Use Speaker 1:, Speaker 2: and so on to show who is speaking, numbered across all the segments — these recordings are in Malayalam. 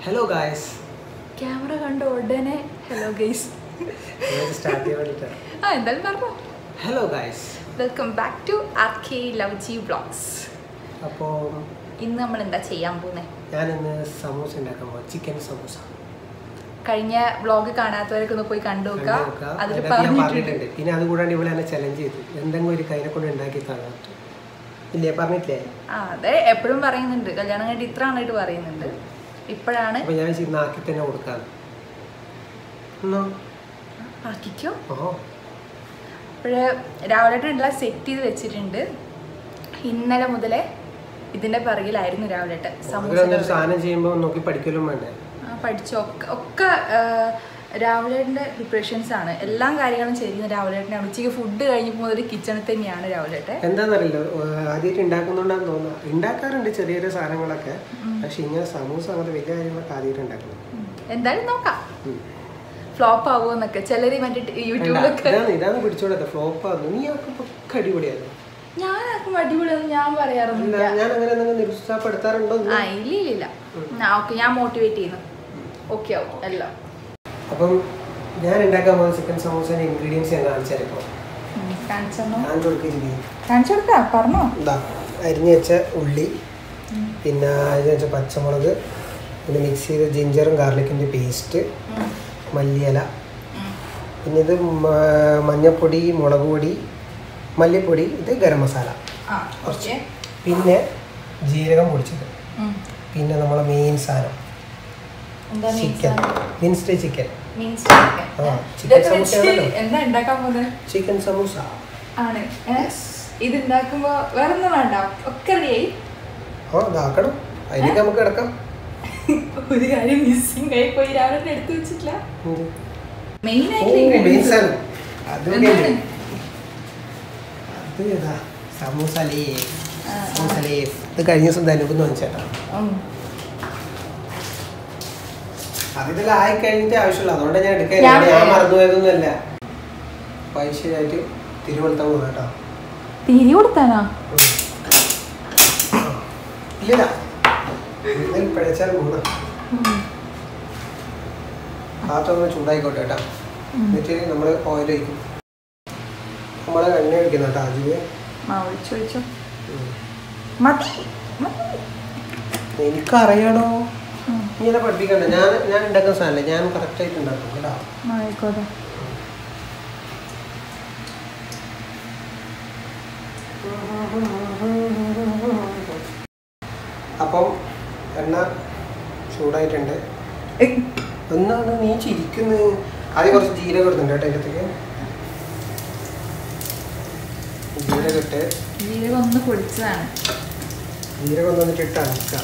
Speaker 1: ഹലോ ഗായ്സ്
Speaker 2: ക്യാമറ കണ്ട ഉടനെ ഹലോ ഗൈസ്
Speaker 1: സ്റ്റാർട്ട് ചെയ്യാൻ വേണ്ടിയിട്ടാണ്
Speaker 2: ആ എന്തായാലും പറഞ്ഞോ
Speaker 1: hello guys
Speaker 2: welcome back to R K love G vlogs
Speaker 1: അപ്പോൾ
Speaker 2: ഇന്ന് നമ്മൾ എന്താ ചെയ്യാൻ പോകുന്നത്
Speaker 1: ഞാനിന്ന് സമൂസ ഉണ്ടാക്കാൻ പോകും ചിക്കൻ സമൂസ
Speaker 2: കഴിഞ്ഞ വ്ളോഗ് കാണാത്തവരൊക്കെ ഒന്ന് പോയി കണ്ടു നോക്കുക
Speaker 1: കണ്ടു നോക്കുക.
Speaker 2: അതിൽ
Speaker 1: അതിനകത്ത് ഞാൻ
Speaker 2: പറഞ്ഞിട്ടുണ്ട്
Speaker 1: പറഞ്ഞിട്ടുണ്ട് പിന്നെ അതുകൂടാണ്ട് ഇവിടെ എന്നെ ചലഞ്ച് ചെയ്തു എന്തെങ്കിലും ഒരു കൈനെ കൊണ്ട് ഉണ്ടാക്കി തരാം ഇല്ലേ പറഞ്ഞിട്ടില്ലേ
Speaker 2: ആ അതെ എപ്പോഴും പറയുന്നുണ്ട് കല്യാണം കഴിഞ്ഞിട്ട് ഇത്ര ആളായിട്ട് പറയുന്നുണ്ട് ഇപ്പോഴാണ്
Speaker 1: അപ്പോൾ ഞാൻ ഇന്ന് ആക്കി തന്നെ കൊടുക്കാം എന്നോ
Speaker 2: ആക്കിക്കോ
Speaker 1: ഓ
Speaker 2: അപ്പോഴ് രാവിലെ എല്ലാം സെറ്റ് ചെയ്ത് വെച്ചിട്ടുണ്ട് ഇന്നലെ മുതലേ ഇതിന്റെ പിറകിലായിരുന്നു രാവിലെ സമൂസ
Speaker 1: ഒരു സാധനം ചെയ്യുമ്പോൾ നോക്കി പഠിക്കലും വേണ്ടേ
Speaker 2: ആ, പഠിച്ചു ഒക്കെ ഒക്കെ രാവിലേൻ്റെ പ്രിപ്പറേഷൻസ് ആണ് എല്ലാ കാര്യങ്ങളും ചെയ്യുന്നത് രാവിലേട്ടനാണ് ഉച്ചയ്ക്ക് ഫുഡ് കഴിഞ്ഞപ്പോൾ മുതൽ കിച്ചണിൽ തന്നെയാണ് രാവിലേട്ടെ
Speaker 1: എന്താണെന്നറിയില്ല ആദ്യമായിട്ട് ഉണ്ടാക്കുന്നുണ്ടാന്ന് തോന്നുന്നു ഉണ്ടാക്കാറുണ്ട് ചെറിയ ചെറിയ സാധനങ്ങളൊക്കെ പക്ഷെ ഇങ്ങനെ സമൂസ അങ്ങനത്തെ വലിയ കാര്യങ്ങളൊക്കെ ആദ്യമായിട്ട് ഉണ്ടാക്കണം
Speaker 2: എന്തായാലും നോക്കാം
Speaker 1: ഉം.
Speaker 2: ഫ്ലോപ്പ് ആവുമോ എന്നൊക്കെ ചിലർ മറ്റേ
Speaker 1: വേണ്ട,
Speaker 2: യൂട്യൂബിലൊക്കെ
Speaker 1: ഇതാണ് ഇതാണ് പിടിച്ചോടത്തെ ഫ്ലോപ്പ് ആകുന്നു നീ ആക്കുമ്പോ ഒക്കെ അടിപൊളിയായിരുന്നു
Speaker 2: ഞാനാക്കും അടിപൊളിയൊന്നും ഞാൻ
Speaker 1: അല്ല
Speaker 2: പറയാറൊന്നുമില്ല
Speaker 1: ഞാൻ അങ്ങനെ എന്തെങ്കിലും നിരുത്സാഹപ്പെടുത്താറുണ്ടോ എന്ന്?
Speaker 2: ആ ഇല്ല ഇല്ല ഇല്ല ആ ഓക്കെ ഞാൻ മോട്ടിവേറ്റ് ചെയ്യുന്നു ഓക്കെ ആവും എല്ലാം
Speaker 1: അപ്പം ഞാൻ ഉണ്ടാക്കാൻ പോകുന്ന ചിക്കൻ സമൂസേൻ്റെ ഇൻഗ്രീഡിയൻസ് ഞാൻ കാണിച്ചാൽ ഇപ്പോൾ
Speaker 2: ഉം, കാണിച്ചോ
Speaker 1: ഞാൻ കൊടുക്കില്ലേ
Speaker 2: കാണിച്ചു കൊടുക്കാം പറഞ്ഞോ
Speaker 1: ഇതാ അരിഞ്ഞു വെച്ച ഉള്ളി പിന്നെ അരിഞ്ഞു വെച്ച പച്ചമുളക് പിന്നെ മിക്സ് ചെയ്ത ജിഞ്ചറും ഗാർലിക്കിൻ്റെ പേസ്റ്റ്
Speaker 2: ഉം,
Speaker 1: മല്ലിയില
Speaker 2: ഉം,
Speaker 1: പിന്നെ ഇത് മ- മഞ്ഞൾപ്പൊടി മുളക് പൊടി മല്ലിപ്പൊടി ഇത് ഗരം മസാല
Speaker 2: ആ ഓക്കെ
Speaker 1: പിന്നെ ജീരകം പൊടിച്ചത്
Speaker 2: ഉം.
Speaker 1: പിന്നെ നമ്മളെ മെയിൻ സാധനം
Speaker 2: എന്താ
Speaker 1: chicken
Speaker 2: means
Speaker 1: minced chicken
Speaker 2: means
Speaker 1: ആ, chicken സമൂസ ആണല്ലോ.
Speaker 2: എന്താ ഉണ്ടാക്കാൻ പോകുന്നത്
Speaker 1: ചിക്കൻ സമൂസ
Speaker 2: ആണ് ഏ? ഇത് ഉണ്ടാക്കുമ്പോ വേറെ ഒന്നും വേണ്ട ഒക്കെ റെഡിയായി
Speaker 1: ആ ഇതാക്കണം അതിലേക്ക് നമുക്ക് കിടക്കാം
Speaker 2: ഒരു കാര്യം മിസ്സിംഗ് ആയി പോയി രാവിലെ എടുത്തു വെച്ചിട്ടില്ല
Speaker 1: എന്ത്?
Speaker 2: മെയിൻ
Speaker 1: ഓ
Speaker 2: ആയിട്ട്
Speaker 1: മെയിൻ സാധനം അത്
Speaker 2: എന്താണ്?
Speaker 1: ഇവിടെയുണ്ട്. അത് ഇതാ സമൂസ ലീഫ് സമൂസ ലീഫ് ഇത് കഴിഞ്ഞ ദിവസം ധനുക്കെന്ന് വാങ്ങിച്ചേട്ടാ അത് ഇതിലായി കഴിഞ്ഞിട്ട് ആവശ്യമുള്ളൂ അതുകൊണ്ട് ഞാൻ എടുക്കാൻ
Speaker 2: ഞാൻ
Speaker 1: ഞാൻ മറന്നുപോയതൊന്നുമല്ല പൈസയായിട്ട് തിരുവനന്തപുരത്ത് പോകും കേട്ടോ
Speaker 2: തിരി കൊടുത്താനാ
Speaker 1: ഇല്ല ഇതിൽ പിഴച്ചാൽ മൂന്ന് പാത്രം ചൂടായിക്കോട്ടെ കേട്ടോ എന്നിട്ട് നമ്മൾ ഓയിൽ ഒഴിക്കും നമ്മൾ എണ്ണ ഒഴിക്കുന്ന കേട്ടോ ആദ്യമേ
Speaker 2: ആ ഒഴിച്ചു ഒഴിച്ചു
Speaker 1: ഉം.
Speaker 2: മതി മതി.
Speaker 1: എനിക്കറിയണോ
Speaker 2: ഉം.
Speaker 1: നീ എന്നെ പഠിപ്പിക്കണ്ട ഞാൻ ഞാൻ ഉണ്ടാക്കുന്ന സാധനമല്ല ഞാൻ കറക്റ്റായിട്ട് ഉണ്ടാക്കും കേട്ടോ
Speaker 2: ആയിക്കോട്ടെ
Speaker 1: അപ്പം എണ്ണ ചൂടായിട്ടുണ്ട് ഒന്നാണ് നീ ചിരിക്കുന്നത് ആദ്യം കുറച്ച് ജീരകം ഇടുന്നുണ്ട് കേട്ടോ അതിനകത്തേക്ക് ജീരകം ഇട്ട്
Speaker 2: ജീരകം ഒന്ന് പൊടിച്ചതാണ്
Speaker 1: ജീരകം ഒന്ന് വന്നിട്ട് ഇട്ട് അനക്കാം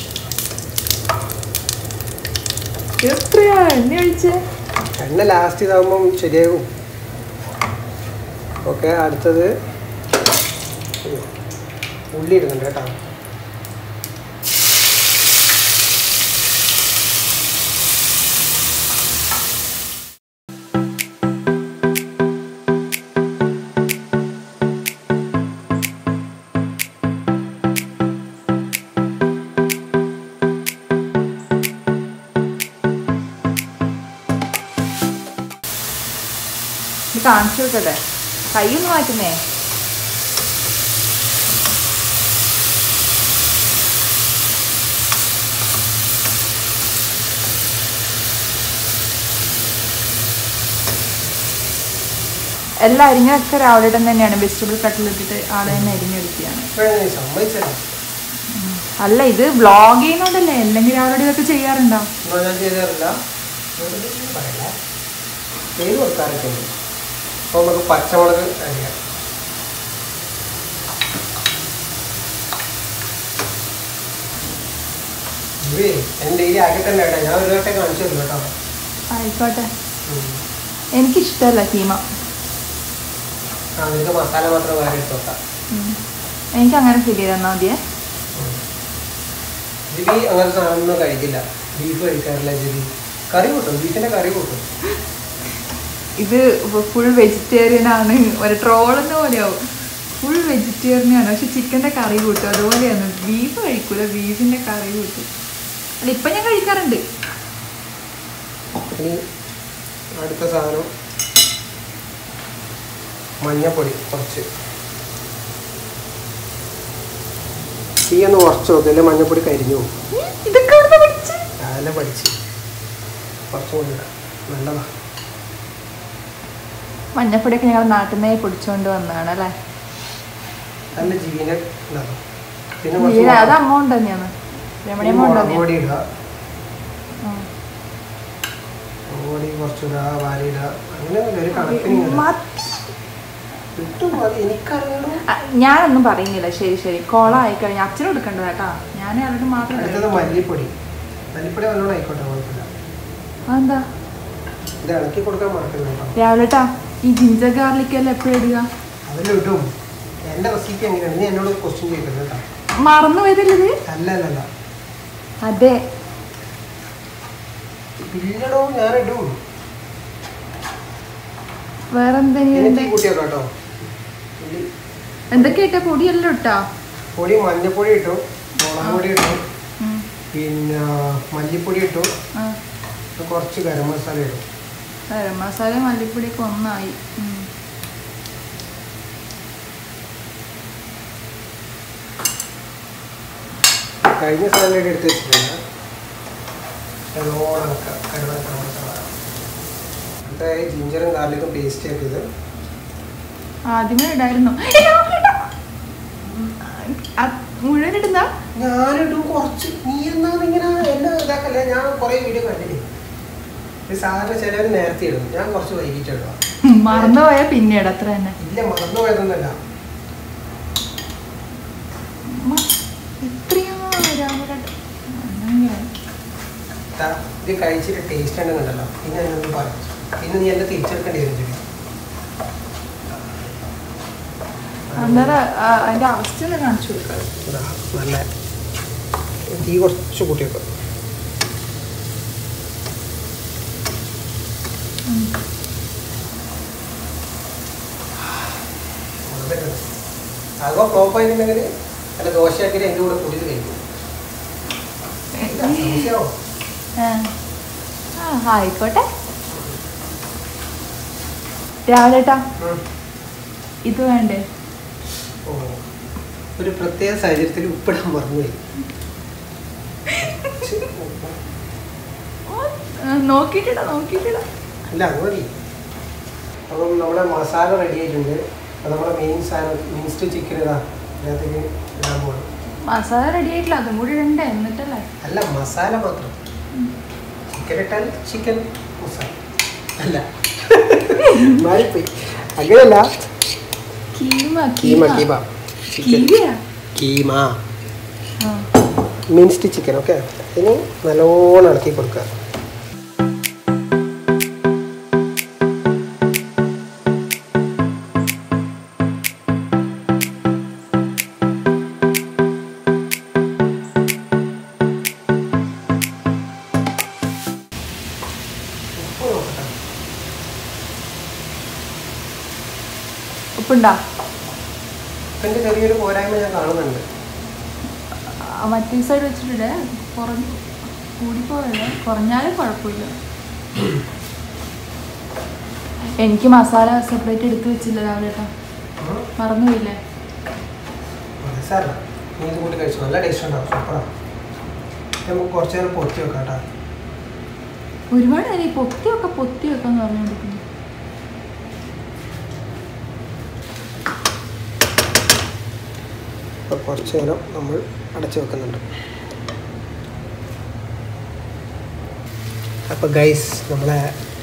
Speaker 2: എത്രയാ എണ്ണ ഒഴിച്ച്
Speaker 1: എണ്ണ ലാസ്റ്റ് ഇതാകുമ്പം ശരിയാകും ഓക്കെ അടുത്തത് ഉള്ളി ഇടുന്നുണ്ട് കേട്ടോ
Speaker 2: ഇത് കാണിച്ചു കൊടുക്കട്ടെ കൈയൊന്ന് മാറ്റുന്നേ എല്ലാം അരിഞ്ഞൊക്കെ രാവിലെ തന്നെയാണ് വെജിറ്റബിൾ കട്ടിലിട്ടിട്ട് ആളെ തന്നെ അരിഞ്ഞെടുക്കുകയാണ്
Speaker 1: ഇപ്പോഴേ സമ്മതിച്ചല്ലോ
Speaker 2: അല്ല ഇത് വ്ളോഗ് ചെയ്യുന്നോണ്ടല്ലേ അല്ലെങ്കിൽ രാവിലെ ഇതൊക്കെ ചെയ്യാറുണ്ടോ
Speaker 1: എന്നാൽ ഞാൻ ചെയ്താറില്ല പറയല്ല ചെയ്ത് കൊടുക്കാറൊക്കെ ഉണ്ട് അപ്പോൾ നമുക്ക് പച്ചമുളക് അരിയാം ഇവേ എൻ്റെ ഈ ആക്കി തന്നെ കേട്ടോ ഞാൻ ഒരു വട്ടം കാണിച്ചു തരും കേട്ടോ
Speaker 2: ആയിക്കോട്ടെ
Speaker 1: ഉം.
Speaker 2: എനിക്കിഷ്ടമല്ല കീമ
Speaker 1: ആ നിനക്ക് മസാല മാത്രം വേറെ എടുത്ത് വെക്കാം
Speaker 2: ഉം. എനിക്ക് അങ്ങനെ ഫീൽ ചെയ്ത് തന്നാൽ മതിയേ
Speaker 1: ജിബി അങ്ങനത്തെ സാധനമൊന്നും കഴിക്കില്ല ബീഫ് കഴിക്കാറില്ല ജിബി കറി കൂട്ടും ബീഫിൻ്റെ കറി കൂട്ടും
Speaker 2: ഇത് ഫുൾ വെജിറ്റേറിയൻ ആണ് ഒരു ട്രോളെന്ന പോലെയാവും ഫുൾ വെജിറ്റേറിയൻ ആണ് പക്ഷെ ചിക്കൻ്റെ കറി കൂട്ടും അതുപോലെയാണ് ബീഫ് കഴിക്കൂല ബീഫിൻ്റെ കറി കൂട്ടും അല്ല ഇപ്പൊ ഞാൻ കഴിക്കാറുണ്ട്
Speaker 1: ഇനി അടുത്ത സാധനം മഞ്ഞപ്പൊടി കുറച്ച് തീ ഒന്ന് കുറച്ച് നോക്കില്ല മഞ്ഞപ്പൊടി കരിഞ്ഞു പോകും
Speaker 2: ഉം, ഇതൊക്കെ എവിടുന്നാ പഠിച്ചേ?
Speaker 1: രാവിലെ പഠിച്ച് കുറച്ചും കൂടി ഇടാം നല്ലതാ
Speaker 2: മഞ്ഞപ്പൊടിയൊക്കെ ഞങ്ങൾ നാട്ടിൽ നിന്ന് പൊടിച്ചുകൊണ്ട് വന്നതാണ് അല്ലേ
Speaker 1: നല്ല ജീവനെ ഉണ്ടാകും പിന്നെ
Speaker 2: വീട്
Speaker 1: കുറച്ച്
Speaker 2: അത് അമൗണ്ട് തന്നെയാണ് രമണി
Speaker 1: ഈ
Speaker 2: അമൗണ്ട്
Speaker 1: മുളക്
Speaker 2: തന്നെയാണ്
Speaker 1: പൊടി ഇടുക
Speaker 2: ഉം.
Speaker 1: മുളക് പൊടി കുറച്ചിടുക വാരിയിടുക അങ്ങനെയൊന്നുമില്ല ഒരു കണക്കിന് ഇങ്ങനെ.
Speaker 2: മതി.
Speaker 1: കിട്ടും മതി എനിക്കറിയണം
Speaker 2: ആ, ഞാനൊന്നും പറയുന്നില്ല ശരി ശരി കോള ആയിക്കഴിഞ്ഞാൽ അച്ഛനും എടുക്കേണ്ടത് കേട്ടാ ഞാൻ അവരുടെ മാത്രം
Speaker 1: അടുത്തത് മല്ലിപ്പൊടി മല്ലിപ്പൊടി നല്ലോണം ആയിക്കോട്ടെ കുഴപ്പമില്ല
Speaker 2: അതെന്താ
Speaker 1: ഇത് ഇളക്കി കൊടുക്കാൻ മറക്കരുത് കേട്ടോ
Speaker 2: രാവിലെട്ടാ ഈ ജിഞ്ചർ ഗാർലിക് എല്ലാം എപ്പോഴും ഇടുക
Speaker 1: അതിലിട്ടും എൻ്റെ റെസിപ്പി എങ്ങനെയാണ് നീ എന്നോട് ക്വസ്റ്റ്യൻ ചെയ്തത് കേട്ടോ
Speaker 2: മറന്നു പോയതല്ലത്
Speaker 1: അല്ല അല്ല അല്ല
Speaker 2: അതെ
Speaker 1: പിന്നടോ ഞാൻ ഇടും
Speaker 2: വേറെന്താ ഇനി
Speaker 1: എനിക്ക്
Speaker 2: ഇതിന്റെ-
Speaker 1: ഈ കുട്ടിയൊക്കെ കേട്ടോ ഇത്
Speaker 2: എന്തൊക്കെ ഇട്ട പൊടിയെല്ലാം ഇട്ടാ
Speaker 1: പൊടി മഞ്ഞപ്പൊടി ഇട്ടു മുളക് പൊടി ഇട്ടു
Speaker 2: ഉം.
Speaker 1: പിന്നെ മല്ലിപ്പൊടി ഇട്ടു
Speaker 2: ആ.
Speaker 1: കുറച്ച് ഗരം മസാല ഇടും
Speaker 2: ഗരം മസാല മല്ലിപ്പൊടിയൊക്കെ ഒന്നായി ഉം.
Speaker 1: കഴിഞ്ഞ സാലഡ് എടുത്ത് വെച്ചിട്ടുണ്ട് നല്ലോണം ഇളക്കുക. കരുവേപ്പില മസാല എന്നിട്ട് ജിഞ്ചറും ഗാർലിക്കും പേസ്റ്റ് ആക്കിയത്
Speaker 2: ആദ്യമേ ഇടായിരുന്നു ആ, മുഴുവൻ ഇടുന്ന
Speaker 1: ഞാനിടും കുറച്ച് നീ എന്നാണ് ഇങ്ങനെ എന്നെ ഇതാക്കല്ലേ ഞാൻ കുറേ വീഡിയോ കണ്ടില്ലേ ഇത് സാധാരണ ചിലവർ നേരത്തെ ഇടും ഞാൻ കുറച്ച് വൈകിട്ട് ഇടുക
Speaker 2: മറന്നുപോയ പിന്നീട് അത്ര തന്നെ
Speaker 1: ഇല്ല മറന്നു പോയതൊന്നുമല്ല
Speaker 2: ഉമ്മ, എത്രയാ രാവിലെ അങ്ങനെ.
Speaker 1: ദാ, ഇത് കഴിച്ചിട്ട് ടേസ്റ്റ് ഉണ്ടെന്നുണ്ടല്ലോ പിന്നെ എന്നോട് പറയും പിന്നെ നീ എന്നെ തിരിച്ചെടുക്കേണ്ടി വരും ചെയ്യും
Speaker 2: അന്നേരം ആ, അതിന്റെ അവസ്ഥ ഒന്ന് കാണിച്ചു കൊടുക്കാം
Speaker 1: ഇതാ, നല്ല തീ കുറച്ച് കൂട്ടിയൊക്കെ അകോ ഫ്ലോപ്പ് ആയിട്ടുണ്ടെങ്കിൽ അല്ല ദോശയാക്കി എൻ്റെ കൂടെ കുടിച്ച് കഴിക്കും ഇല്ല, സംശയമോ?
Speaker 2: ആ. ആ ആയിക്കോട്ടെ രാവിലെട്ടാ
Speaker 1: ഉം.
Speaker 2: ഇത് വേണ്ടേ
Speaker 1: ഓ ഒരു പ്രത്യേക സാഹചര്യത്തിൽ ഉപ്പിടാൻ മറന്നുപോയി കുറച്ച് ഉപ്പ്.
Speaker 2: ആ, നോക്കിയിട്ടിടാ നോക്കിയിട്ടിടാ
Speaker 1: ഇല്ല അത് മതി അപ്പം നമ്മുടെ മസാല റെഡി ആയിട്ടുണ്ട് അപ്പം നമ്മുടെ മെയിൻ സാധനം മിൻസ്ഡ് ചിക്കൻ ഇതാ ഇതിനകത്തേക്ക് ഇടാൻ പോകണം
Speaker 2: മസാല റെഡി ആയിട്ടില്ല അതും കൂടി ഇടണ്ടേ എന്നിട്ടല്ലേ
Speaker 1: അല്ല മസാല മാത്രം ചിക്കൻ ഇട്ടാൽ ചിക്കൻ മസാല അല്ല മാറിപ്പോയി അങ്ങനെയല്ല
Speaker 2: കീമ
Speaker 1: കീമ കീമ ചിക്കൻ
Speaker 2: കീമയാ
Speaker 1: കീമ
Speaker 2: ആ.
Speaker 1: മിൻസ്ഡ് ചിക്കൻ ഓക്കെ ഇനി നല്ലോണം ഇളക്കി കൊടുക്കുക ഉപ്പ് നോക്കട്ടെ
Speaker 2: ഉപ്പുണ്ടാ
Speaker 1: ഉപ്പിൻ്റെ ചെറിയൊരു പോരായ്മ ഞാൻ കാണുന്നുണ്ട്
Speaker 2: ആ, മറ്റേ സൈഡ് വെച്ചിട്ടില്ലേ കുറഞ്ഞു കൂടിപ്പോയല്ലേ കുറഞ്ഞാലും കുഴപ്പമില്ല എനിക്ക് മസാല സെപ്പറേറ്റ് എടുത്ത് വെച്ചില്ല രാവിലെ കേട്ടോ
Speaker 1: ഉം.
Speaker 2: മറന്നുപോയില്ലേ
Speaker 1: അതെ സാറല്ല നീ ഇത് കൂട്ടി കഴിച്ചു നല്ല ടേസ്റ്റ് ഉണ്ടാവും സൂപ്പറാണ് നമുക്ക് കുറച്ച് നേരം പൊത്തി വെക്കാം കേട്ടോ
Speaker 2: ഒരുപാട് നേരം ഈ പൊത്തിയൊക്കെ പൊത്തി വെക്കാന്ന് പറഞ്ഞുകൊണ്ടിരിക്കുന്നു
Speaker 1: അപ്പോൾ കുറച്ച് നേരം നമ്മൾ അടച്ചു വെക്കുന്നുണ്ട് അപ്പോൾ ഗൈസ് നമ്മളെ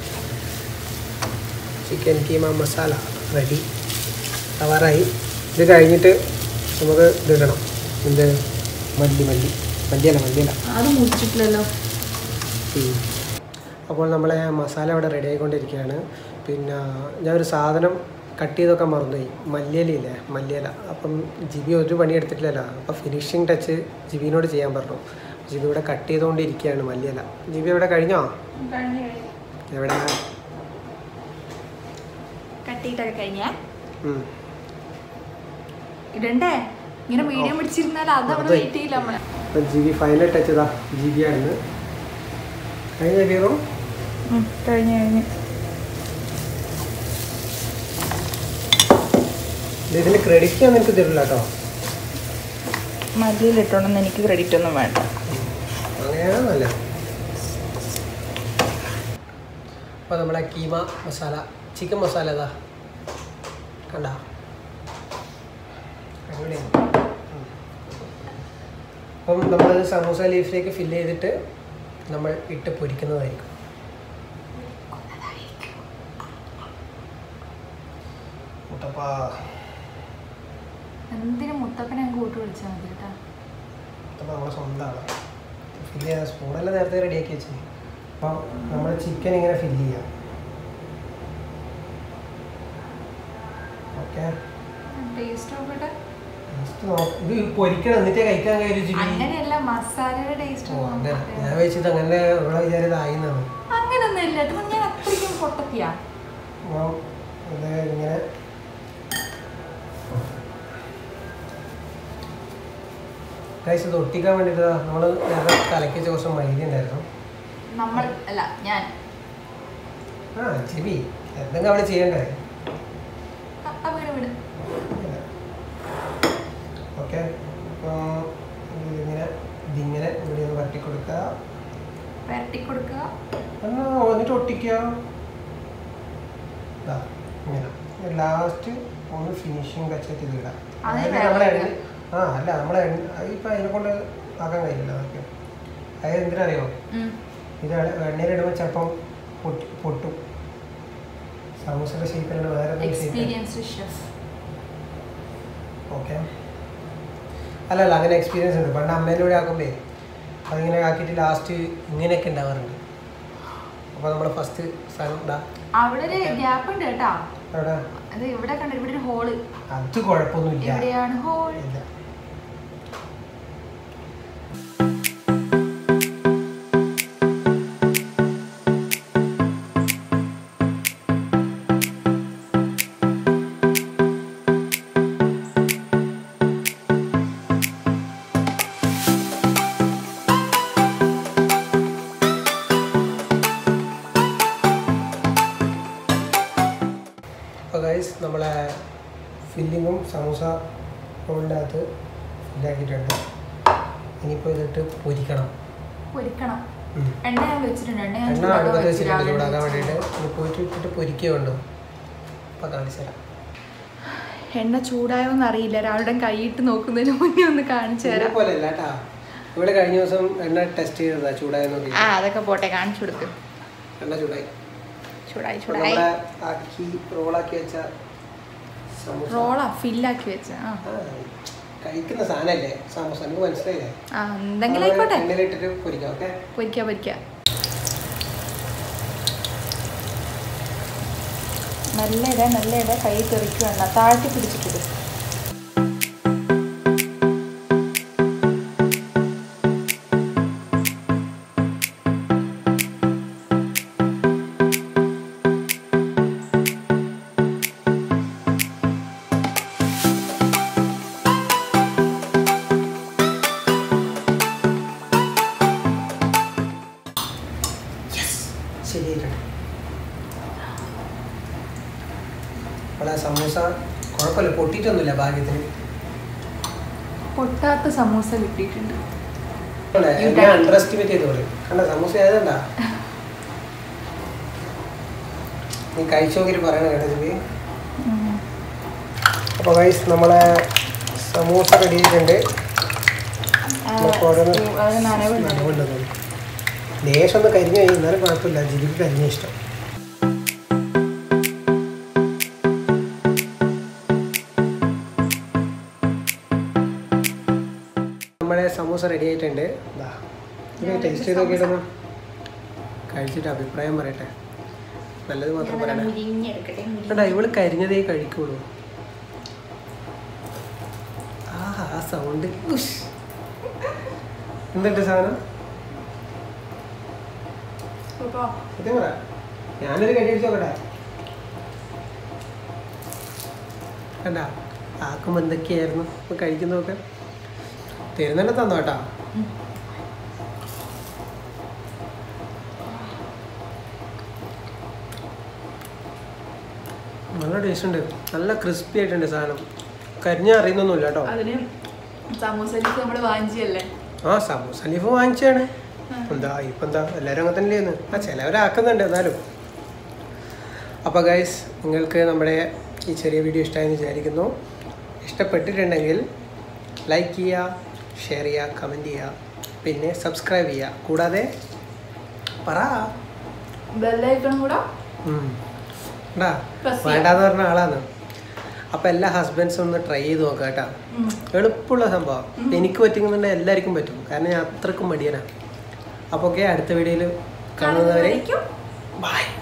Speaker 1: ചിക്കൻ കീമ മസാല റെഡി തവാറായി ഇത് കഴിഞ്ഞിട്ട് നമുക്ക് ഇതിടണം എന്ത് മല്ലി മല്ലി മല്ലിയല്ല മല്ലിയല്ല
Speaker 2: അത് മുറിച്ചിട്ടില്ലല്ലോ
Speaker 1: ഉം. അപ്പോൾ നമ്മളെ മസാല ഇവിടെ റെഡി ആയിക്കൊണ്ടിരിക്കുകയാണ് പിന്നെ ഞാൻ ഒരു സാധനം കട്ട് ചെയ്തൊക്കെ മറന്നുപോയി മല്ലിയിലയില്ലേ മല്ലിയില അപ്പം ജിബി ഒരു പണി എടുത്തിട്ടില്ലല്ലോ അപ്പോൾ ഫിനിഷിങ് ടച്ച് ജിബിനോട് ചെയ്യാൻ പറഞ്ഞു ജിബി ഇവിടെ കട്ട് ചെയ്തുകൊണ്ടിരിക്കുകയാണ് മല്ലിയില ജിബി ഇവിടെ കഴിഞ്ഞോ എവിടെ
Speaker 2: കട്ടിയിട്ടൊക്കെ കഴിഞ്ഞാ
Speaker 1: ഉം.
Speaker 2: ഇടണ്ടേ ഇങ്ങനെ മീഡിയം പിടിച്ചിരുന്നാൽ അത് അവിടെ
Speaker 1: മറന്നുപോയി.
Speaker 2: വെയിറ്റ് ചെയ്യില്ല നമ്മളെ
Speaker 1: അപ്പം ജി ബി ഫൈനൽ ടച്ച് ഇതാ ജി ബി ആയിരുന്നു കഴിഞ്ഞ ബീറോ
Speaker 2: കഴിഞ്ഞു കഴിഞ്ഞു
Speaker 1: ഇതിന് ക്രെഡിറ്റ് ഞാൻ നിനക്ക് തരില്ല കേട്ടോ
Speaker 2: മല്ലിയിലിട്ടോണ്ടെന്ന് എനിക്ക് ക്രെഡിറ്റ് ഒന്നും വേണ്ട
Speaker 1: അങ്ങനെയാണ് നല്ലത് അപ്പോൾ നമ്മുടെ കീമ മസാല ചിക്കൻ മസാല ഇതാ കണ്ട അടിപൊളിയാണ് ഉം. അപ്പം നമ്മളത് സമൂസ ലീഫിലേക്ക് ഫില്ല് ചെയ്തിട്ട് നമ്മൾ ഇട്ട് പൊരിക്കുന്നതായിരിക്കും മുട്ടപ്പാ
Speaker 2: എന്തിനു മുത്തപ്പനെ ഞാൻ കൂട്ടി വിളിച്ചാൽ മതി കേട്ടാ
Speaker 1: മുട്ടപ്പ നമ്മളെ സ്വന്തമാണ് ഫില്ല് ചെയ്യാൻ സ്പൂണെല്ലാം നേരത്തെ റെഡിയാക്കി വെച്ചു അപ്പോൾ നമ്മൾ ചിക്കൻ ഇങ്ങനെ ഫില്ല് ചെയ്യാം ഓക്കെ
Speaker 2: ടേസ്റ്റ് നോക്കട്ടെ
Speaker 1: ഇത് പൊരിക്കണം എന്നിട്ടേ കഴിക്കാൻ കഴിയും ജിബി
Speaker 2: അങ്ങനെയല്ല മസാലയുടെ ടേസ്റ്റ്
Speaker 1: ഓ അങ്ങനെ ഞാൻ വെച്ചിട്ട് അങ്ങനെ ഇവിടെ വിചാരിച്ചതായിന്നാണ്
Speaker 2: അങ്ങനൊന്നും ഇല്ല ഇത് ഞാൻ അത്രയ്ക്കും പൊട്ടത്തിയാ
Speaker 1: അപ്പം ഇത് ഇങ്ങനെ കഴിച്ച് ഇത് ഒട്ടിക്കാൻ വേണ്ടിയിട്ട് നമ്മൾ നേരത്തെ കലക്കി ദിവസം മൈദ ഉണ്ടായിരുന്നു
Speaker 2: നമ്മൾ അല്ല ഞാൻ
Speaker 1: ആ ജിബി എന്തെങ്കിലും അവിടെ ചെയ്യണ്ടേ
Speaker 2: അ- ആ വീട് വിട്
Speaker 1: ഓക്കെ അപ്പോൾ ഇതിങ്ങനെ ഇതിങ്ങനെ ഇവിടെ ഒന്ന് വരട്ടി കൊടുക്കുക
Speaker 2: വരട്ടി കൊടുക്കുക
Speaker 1: എന്നാ എന്നിട്ട് ഒട്ടിക്കുക ദാ, ഇങ്ങനെ ലാസ്റ്റ് ഒന്ന് ഫിനിഷിങ് ടച്ചായിട്ട് ഇത് ഇടാം
Speaker 2: അതേ
Speaker 1: അതായത്
Speaker 2: വേറെ
Speaker 1: നമ്മളെ
Speaker 2: ഇടുക.
Speaker 1: എണ്ണ- ആ അല്ല നമ്മളെ ഇപ്പം അതിനെ കൊണ്ട് ആക്കാൻ കഴിയില്ല അതൊക്കെ അതായത് എന്തിനറിയോ
Speaker 2: ഉം.
Speaker 1: ഇത് എണ്ണയിലിടുമ്പോൾ ചിലപ്പം പൊട്ടി പൊട്ടും സമൂസയുടെ ഷേപ്പിലുള്ള വേറെ ഷേപ്പ്
Speaker 2: എക്സ്പീരിയൻസ്ഡ് ഷെഫ്
Speaker 1: ഓക്കെ അല്ല അല്ല അങ്ങനെ എക്സ്പീരിയൻസ് ഉണ്ട് പണ്ട് അമ്മേൻ്റെ കൂടെ ആക്കുമ്പേ അതിങ്ങനെ ആക്കിയിട്ട് ലാസ്റ്റ് ഇങ്ങനെയൊക്കെ ഉണ്ടാവാറുണ്ട് അപ്പോൾ നമ്മൾ ഫസ്റ്റ് സാധനം ഇടാം
Speaker 2: അവിടെ ഒരു ഗ്യാപ്പ് ഉണ്ട് കേട്ടാ
Speaker 1: അവിടെ
Speaker 2: അത് ഇവിടെ കണ്ട ഇവിടെ ഒരു ഹോള്
Speaker 1: അത് കുഴപ്പമൊന്നുമില്ല
Speaker 2: എവിടെയാണ് ഹോൾ
Speaker 1: ഇല്ല അപ്പോൾ ഗൈസ് നമ്മളെ ഫില്ലിങ്ങും സമൂസ റോളിൻ്റെ അകത്ത് ഫില്ലാക്കിയിട്ടുണ്ട് ഇനിയിപ്പോൾ ഇതിട്ട് പൊരിക്കണം
Speaker 2: പൊരിക്കണം
Speaker 1: ഉം.
Speaker 2: എണ്ണ ഞാൻ വെച്ചിട്ടുണ്ട് എണ്ണ ഞാൻ
Speaker 1: എണ്ണ
Speaker 2: ചൂടാക്കാൻ
Speaker 1: അടുപ്പത്ത്
Speaker 2: വെച്ചു.
Speaker 1: വെച്ചിട്ടുണ്ട്
Speaker 2: രാവിലെ
Speaker 1: ചൂടാക്കാൻ
Speaker 2: വെച്ചിട്ടുണ്ട്.
Speaker 1: വേണ്ടിയിട്ട് ഇനി പോയിട്ട് ഇട്ടിട്ട് പൊരിക്കുക വേണ്ടോ അപ്പോൾ കാണിച്ചു തരാം
Speaker 2: എണ്ണ ചൂടായോന്ന് അറിയില്ല രാവിലെ കൈയിട്ട് നോക്കുന്നതിന് മുന്നേ ഒന്ന് കാണിച്ചു തരാം
Speaker 1: പോലെ അല്ല കേട്ടാ ഇവിടെ കഴിഞ്ഞ ദിവസം എണ്ണ ടെസ്റ്റ് ചെയ്തതാ ചൂടായി നോക്കി
Speaker 2: ആ അതൊക്കെ പോട്ടെ കാണിച്ചു കൊടുക്ക്
Speaker 1: എണ്ണ ചൂടായി
Speaker 2: ചൂടായി
Speaker 1: അപ്പോൾ
Speaker 2: ചൂടായി
Speaker 1: നമ്മളെ ആക്കി റോളാക്കി വെച്ച സമൂസ
Speaker 2: റോളാ ഫില്ലാക്കി വെച്ച ആ
Speaker 1: ആ, കഴിക്കുന്ന സാധനമല്ലേ സമൂസ എനിക്ക് മനസ്സിലായില്ലേ
Speaker 2: ആ എന്തെങ്കിലും ആയിക്കോട്ടെ
Speaker 1: എണ്ണയിലിട്ടിട്ട് പൊരിക്കാം ഓക്കെ
Speaker 2: പൊരിക്ക പൊരിക്ക നല്ല ഇട നല്ല ഇട കൈ തെറിക്കുകയാണ് താഴ്ത്തി പിടിച്ചിട്ടിത്
Speaker 1: ശരിയായിട്ടുണ്ട് അപ്പോൾ ആ സമൂസ കുഴപ്പമില്ല പൊട്ടിയിട്ടൊന്നുമില്ല ഭാഗ്യത്തിന്
Speaker 2: പൊട്ടാത്ത സമൂസ കിട്ടിയിട്ടുണ്ട്
Speaker 1: അല്ലേ,
Speaker 2: You
Speaker 1: എന്നെ
Speaker 2: done.
Speaker 1: അണ്ടർ എസ്റ്റിമേറ്റ് ചെയ്ത് പറയും കണ്ട സമൂസ ഏതണ്ട നീ കഴിച്ചു നോക്കിയിട്ട് പറയണം കേട്ടോ ജിബി അപ്പോൾ ഗൈസ് നമ്മളെ സമൂസ റെഡി ആയിട്ടുണ്ട് നമുക്ക് ഓരോന്ന്
Speaker 2: അത് നനവുണ്ട്
Speaker 1: നനവുണ്ടെന്ന് തോന്നുന്നു. ലേശം ഒന്ന് കരിഞ്ഞു കഴിഞ്ഞാൽ എന്നാലും കുഴപ്പമില്ല ജിബിക്ക് കരിഞ്ഞ ഇഷ്ടം നമ്മുടെ സമൂസ റെഡി ആയിട്ടുണ്ട് ദാ, ഇത് ടേസ്റ്റ് ചെയ്ത് നോക്കിയിട്ടൊന്ന് കഴിച്ചിട്ട് അഭിപ്രായം പറയട്ടെ നല്ലത് മാത്രം പറയണേ
Speaker 2: മുരിഞ്ഞെടുക്കട്ടെ
Speaker 1: എടാ ഇവള് കരിഞ്ഞതേ കഴിക്കുള്ളൂ ആഹാ ആ സൗണ്ട് എന്തുണ്ട് സാധനം സത്യം പറ ഞാനൊരു കടി അടിച്ചു നോക്കട്ടെ കണ്ട ആക്കുമ്പോൾ എന്തൊക്കെയായിരുന്നു ഇപ്പം കഴിക്കുന്നതൊക്കെ തരുന്നതന്നെ തന്നോ കേട്ടോ നല്ല ടേസ്റ്റ് ഉണ്ട് നല്ല ക്രിസ്പി ആയിട്ടുണ്ട് സാധനം കരിഞ്ഞ അറിയുന്നൊന്നുമില്ല കേട്ടോ
Speaker 2: അതിന് സമൂസയിലേക്ക് നമ്മൾ വാങ്ങിച്ചല്ലേ
Speaker 1: ആ സമൂസ ലീഫ് വാങ്ങിച്ചാണ് എന്താ ഇപ്പം എന്താ എല്ലാവരും അങ്ങനെ തന്നെയാണ് ആ ചിലവരാക്കുന്നുണ്ട് എന്നാലും അപ്പോൾ ഗൈസ് നിങ്ങൾക്ക് നമ്മുടെ ഈ ചെറിയ വീഡിയോ ഇഷ്ടമായെന്ന് വിചാരിക്കുന്നു ഇഷ്ടപ്പെട്ടിട്ടുണ്ടെങ്കിൽ ലൈക്ക് ചെയ്യുക ഷെയർ ചെയ്യുക കമൻറ്റ് ചെയ്യുക പിന്നെ സബ്സ്ക്രൈബ് ചെയ്യുക കൂടാതെ പറ
Speaker 2: ബെല്ലൈക്കണം കൂടെ
Speaker 1: ഉം. ണ്ടാ
Speaker 2: Press ചെയ്യാം.
Speaker 1: വേണ്ടാന്ന് പറഞ്ഞ ആളാണ് അപ്പോൾ എല്ലാ ഹസ്ബൻഡ്സും ഒന്ന് ട്രൈ ചെയ്ത് നോക്കാം കേട്ടോ
Speaker 2: ഉം.
Speaker 1: എളുപ്പമുള്ള സംഭവം എനിക്ക് പറ്റുന്നുണ്ടെങ്കിൽ എല്ലാവർക്കും പറ്റും കാരണം ഞാൻ അത്രക്കും മടിയനാണ് അപ്പോൾ ഓക്കെ അടുത്ത വീഡിയോയിൽ കാണുന്നവരെ
Speaker 2: കാണുന്നവരേക്കും
Speaker 1: ബൈ